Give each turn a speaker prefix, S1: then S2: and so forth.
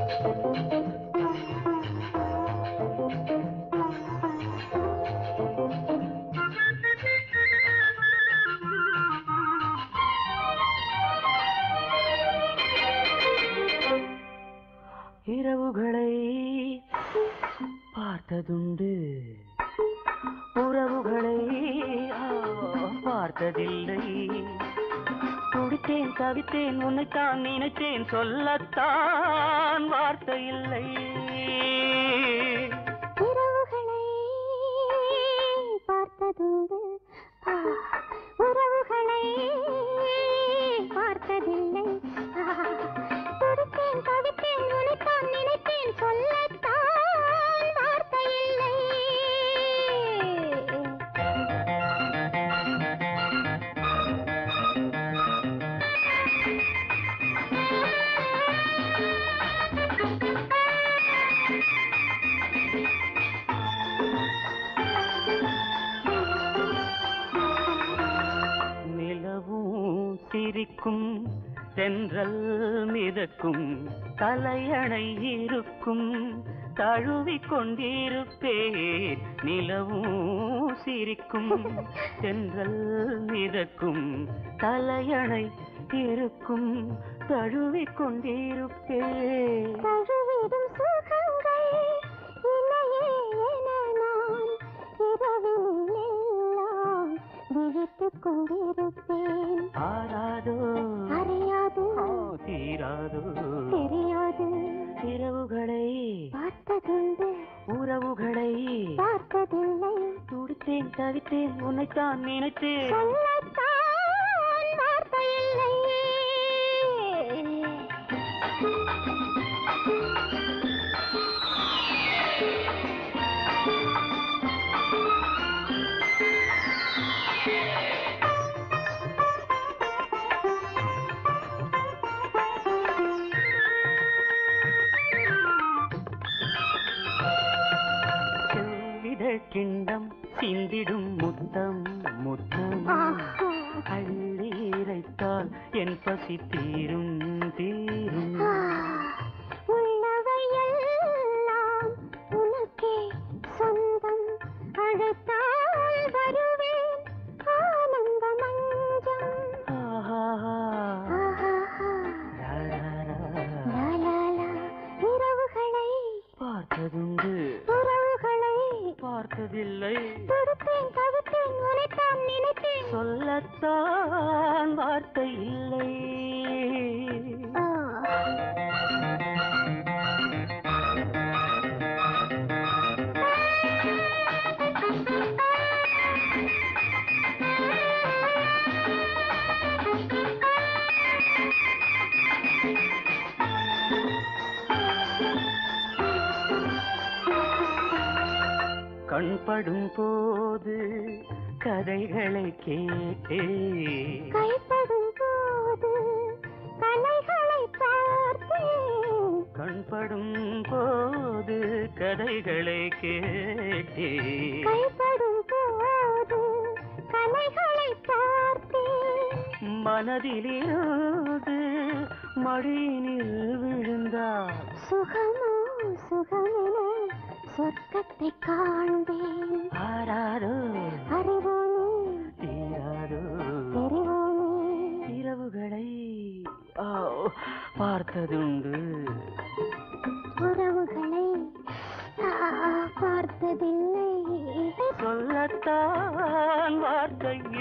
S1: இரவுகளை பார்த்ததுண்டு உறவுகளை ஆ, பார்த்ததில்லை துடித்தேன் தவித்தேன் உன்னைத்தான் நினைத்தேன் சொல்லத்தான் வார்த்தை இல்லை
S2: இரவுகளை பார்த்ததுண்டு ஆ, உறவுகளை பார்த்ததில்லை ஆ, துடித்தேன் தவித்தேன் உனைத்தான் நினைத்தேன் சொல்லத்தான் வார்த்தை இல்லை
S1: நிலவும் சிரிக்கும் தென்றல் மிதக்கும் தலையணை இருக்கும் தழுவிக் கொண்டிருப்பேன் நிலவும் சிரிக்கும் தென்றல் மிதக்கும் தலையணை இருக்கும் தழுவிக் கொண்டிருப்பேன்
S2: தழுவிடும் சுகங்கள் இல்லையே என நான் இரவிலெல்லாம் விழித்துக் கொண்டிருப்பேன்
S1: ஆராதோ
S2: அறியாது
S1: ஆ, தீராதோ
S2: தெரியாது
S1: இரவுகளை
S2: பார்த்ததுண்டு
S1: உறவுகளை
S2: பார்த்ததில்லை
S1: துடித்தேன் தவித்தேன் உன்னைத்தான் நினைத்தேன்
S2: சொல்லத்தான் வார்த்தை இல்லை
S1: செவ்விதழ் கிண்டம் சிந்திடும் முத்தம் முத்தம்
S2: ஆஹா.
S1: அள்ளி இறைத்தால் என் பசி தீரும் தீரும்
S2: ஆ, உள்ளவையெல்லாம் உனக்கே சொந்தம் அழைத்தால் வருவேன் ஆனந்த மஞ்சம்
S1: ஆஹா.
S2: ஆஹாஹா.
S1: லா, லா, லா.
S2: லா, லா, லா. இரவுகளை
S1: பார்த்ததுண்டு
S2: உறவுகளை
S1: பார்த்ததில்லை
S2: துடுத்தேன் தவித்தேன் உனைத்தான் நினைத்தேன்
S1: சொல்லத்தான் வார்த்தை இல்லை
S2: ஆ.
S1: கண்படும் போது கதைகளை கேட்டே
S2: கைப்படும் போது கலைகளை பார்த்தேன்
S1: கண்படும் போது கதைகளை கேட்டே
S2: கைப்படும் போது கலைகளை பார்த்தேன்
S1: மனதிலிருந்து மடியினில் விழுந்தார்
S2: சுகமோ சுகமென சொர்க்கத்தை காண்பேன்
S1: ஆராரோ
S2: அறிவோமே
S1: தீராரோ
S2: தெரிவோமே
S1: இரவுகளை ஆ, பார்த்ததுண்டு
S2: உறவுகளை ஆ, பார்த்ததில்லை
S1: சொல்லத்தான் வார்த்தை